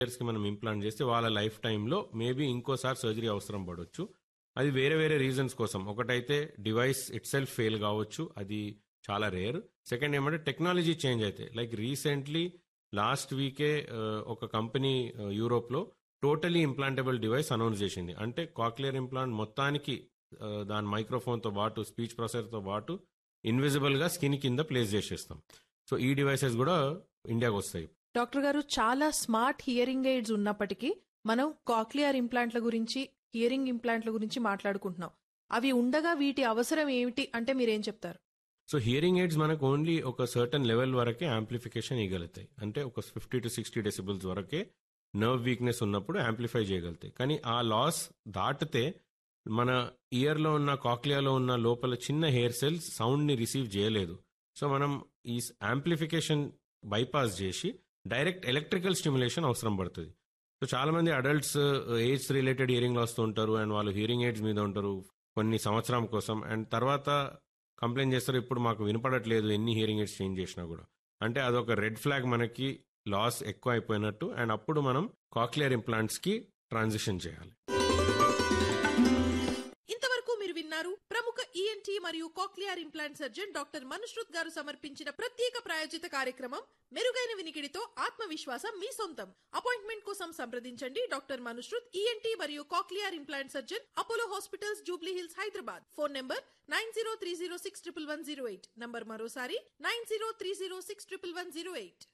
ఇయర్స్కి మనం ఇంప్లాంట్ చేస్తే వాళ్ళ లైఫ్ టైంలో మేబీ ఇంకోసారి సర్జరీ అవసరం పడవచ్చు అది వేరే వేరే రీజన్స్ కోసం ఒకటైతే డివైస్ ఇట్ సెల్ఫ్ ఫెయిల్ కావచ్చు అది చాలా రేర్ సెకండ్ ఏమంటే టెక్నాలజీ చేంజ్ అయితే లైక్ రీసెంట్లీ లాస్ట్ వీకే ఒక కంపెనీ యూరోప్లో టోటలీ ఇంప్లాంటబుల్ డివైస్ అనౌన్స్ చేసింది అంటే కాక్లియర్ ఇంప్లాంట్ మొత్తానికి ఆ, దాని మైక్రోఫోన్తో పాటు స్పీచ్ ప్రాసెసర్తో పాటు ఇన్విజిబుల్గా స్కిన్ కింద ప్లేస్ చేసేస్తాం సో ఈ డివైసెస్ కూడా ఇండియాకి వస్తాయి డాక్టర్ గారు చాలా స్మార్ట్ హియరింగ్ ఎయిడ్స్ ఉన్నప్పటికీ మనం కాక్లియర్ ఇంప్లాంట్ల గురించి హియరింగ్ ఇంప్లాంట్ల గురించి మాట్లాడుకుంటున్నాం అవి ఉండగా వీటి అవసరం ఏమిటి అంటే మీరేం చెప్తారు సో హియరింగ్ ఎయిడ్స్ మనకు ఓన్లీ ఒక సర్టన్ లెవెల్ వరకే యాంప్లిఫికేషన్ ఇవ్వగలుగుతాయి అంటే ఒక ఫిఫ్టీ టు సిక్స్టీ డెసిబుల్స్ వరకే నర్వ్ వీక్నెస్ ఉన్నప్పుడు యాంప్లిఫై చేయగలుగుతాయి కానీ ఆ లాస్ దాటితే మన ఇయర్లో ఉన్న కాక్లియాలో ఉన్న లోపల చిన్న హెయిర్ సెల్స్ సౌండ్ని రిసీవ్ చేయలేదు సో మనం ఈ యాంప్లిఫికేషన్ బైపాస్ చేసి డైరెక్ట్ ఎలక్ట్రికల్ స్టిమ్యులేషన్ అవసరం పడుతుంది సో చాలా మంది adults age related hearing loss తో ఉంటారు అండ్ వాళ్ళు హియరింగ్ ఎయిడ్స్ మీద ఉంటారు కొన్ని సంవత్సరం కోసం అండ్ తర్వాత కంప్లైంట్ చేస్తారు ఇప్పుడు మాకు వినపడట్లేదు ఎన్ని హియరింగ్ ఎయిడ్స్ చేంజ్ చేసినా కూడా అంటే అదొక రెడ్ ఫ్లాగ్ మనకి లాస్ ఎక్కువ అయిపోయినట్టు అండ్ అప్పుడు మనం కాక్లియర్ ఇంప్లాంట్స్ కి ట్రాన్సిషన్ చేయాలి ఇంతవరకు మీరు విన్నారు ప్రముఖ ఈఎన్టీ మరియు cochlear implant surgeon doctor Manushruth garu సమర్పించిన ప్రత్యేక ప్రాయోజిత కార్యక్రమం మెరుగైన వినికిడితో ఆత్మవిశ్వాసం మీ సొంతం అపాయింట్మెంట్ కోసం సంప్రదించండి డాక్టర్ మనుశ్రుత్ ఈఎన్టీ మరియు cochlear implant surgeon Apollo hospitals Jubilee Hills Hyderabad phone number nine zero three zero six triple one zero eight number మరోసారి nine zero three zero six triple one zero eight